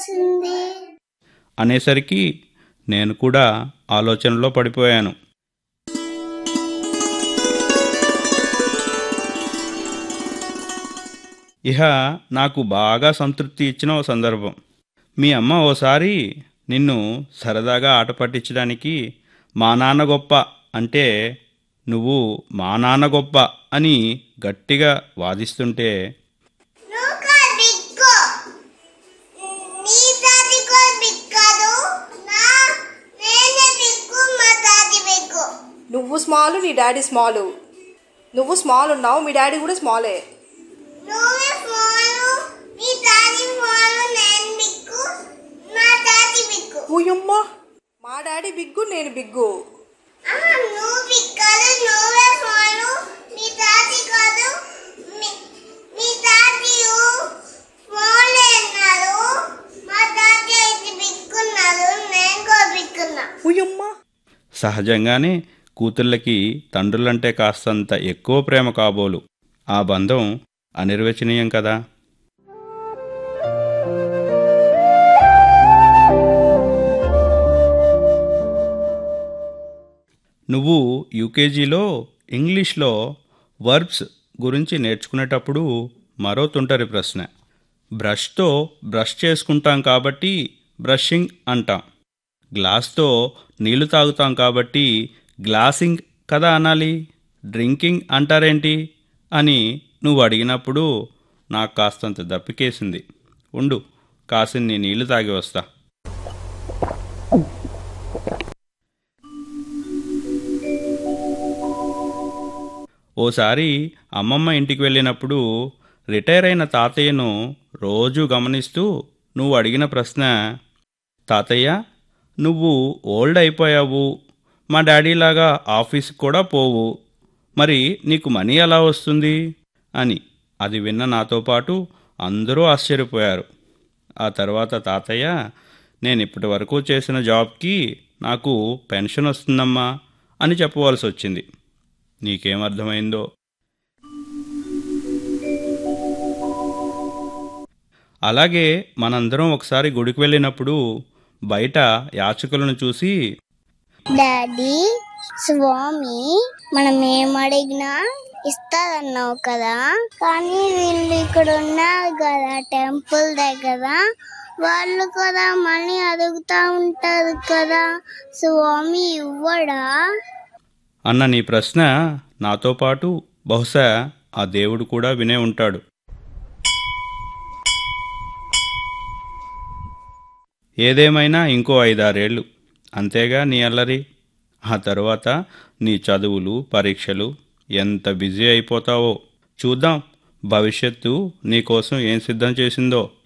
వచ్చింది అనేసరికి నేను కూడా ఆలోచనలో పడిపోయాను ఇహ నాకు బాగా సంతృప్తి ఇచ్చిన ఓ సందర్భం మీ అమ్మ ఓసారి నిన్ను సరదాగా ఆట పట్టించడానికి మా నాన్న గొప్ప అంటే నువ్వు మా నాన్న గొప్ప అని గట్టిగా వాదిస్తుంటే నువ్వు కాదు బిగ్గు నీ తాతి కూడా బిగ్ కాదు నా నేనే బిగ్గు మా తాతి బిగ్గు నువ్వు స్మాల్ నీ డాడీ స్మాల్ నువ్వు స్మాల్ ఉన్నావు మీ డాడీ కూడా స్మాలే నువ్వే స్మాలు నీ తాతి స్మాలు నేను బిగ్గు మా తాతి బిగ్గు ఊయమ్మ మా డాడీ బిగ్గు నేను బిగ్గు ఆహా, నువ్వు బిగ్ కాదు నువ్వే స్మాలు నీ తాతి కాదు మీ- మీ తాతి స్మాల్ అన్నారు మా తాతి అయితే బిగ్ ఉన్నారు నేను కూడా బిగ్ ఉన్నా ఊయమ్మ సహజంగానే కూతుళ్ళకి తండ్రులంటే కాస్తంత ఎక్కువ ప్రేమ కాబోలు ఆ బంధం అనిర్వచనీయం కదా నువ్వు యూకేజీలో ఇంగ్లీష్లో వర్బ్స్ గురించి నేర్చుకునేటప్పుడు మరో తుంటరి ప్రశ్న బ్రష్తో బ్రష్ చేసుకుంటాం కాబట్టి బ్రషింగ్ అంటాం గ్లాస్తో నీళ్లు తాగుతాం కాబట్టి గ్లాసింగ్ కదా అనాలి డ్రింకింగ్ అంటారేంటి అని నువ్వు అడిగినప్పుడు నాకు కాస్తంత దప్పికేసింది ఉండు కాసిన్ని నీళ్లు తాగి వస్తా ఓసారి అమ్మమ్మ ఇంటికి వెళ్ళినప్పుడు రిటైర్ అయిన తాతయ్యను రోజు గమనిస్తూ నువ్వు అడిగిన ప్రశ్న తాతయ్య నువ్వు ఓల్డ్ అయిపోయావు మా డాడీలాగా ఆఫీస్కి కూడా పోవు మరి నీకు మనీ ఎలా వస్తుంది అని అది విన్న నాతో పాటు అందరూ ఆశ్చర్యపోయారు ఆ తర్వాత తాతయ్య నేను ఇప్పటి వరకు చేసిన జాబ్కి నాకు పెన్షన్ వస్తుందమ్మా అని చెప్పవలసి వచ్చింది నీకేమర్థమైందో అలాగే మనందరం ఒకసారి గుడికి వెళ్ళినప్పుడు బయట యాచకులను చూసి డాడీ స్వామి మనం ఏం అడిగినా ఇస్తారన్నావు కదా కానీ వీళ్ళు ఇక్కడ ఉన్నారు కదా టెంపుల్ దగ్గర వాళ్ళు కూడా మళ్ళీ అడుగుతా ఉంటారు కదా స్వామి ఇవ్వడా అన్న నీ ప్రశ్న నాతో పాటు బహుశా ఆ దేవుడు కూడా వినే ఉంటాడు ఏదేమైనా ఇంకో ఐదారేళ్ళు అంతేగా నీ అల్లరి ఆ తరువాత నీ చదువులు పరీక్షలు ఎంత బిజీ అయిపోతావో చూద్దాం భవిష్యత్తు నీకోసం ఏం సిద్ధం చేసిందో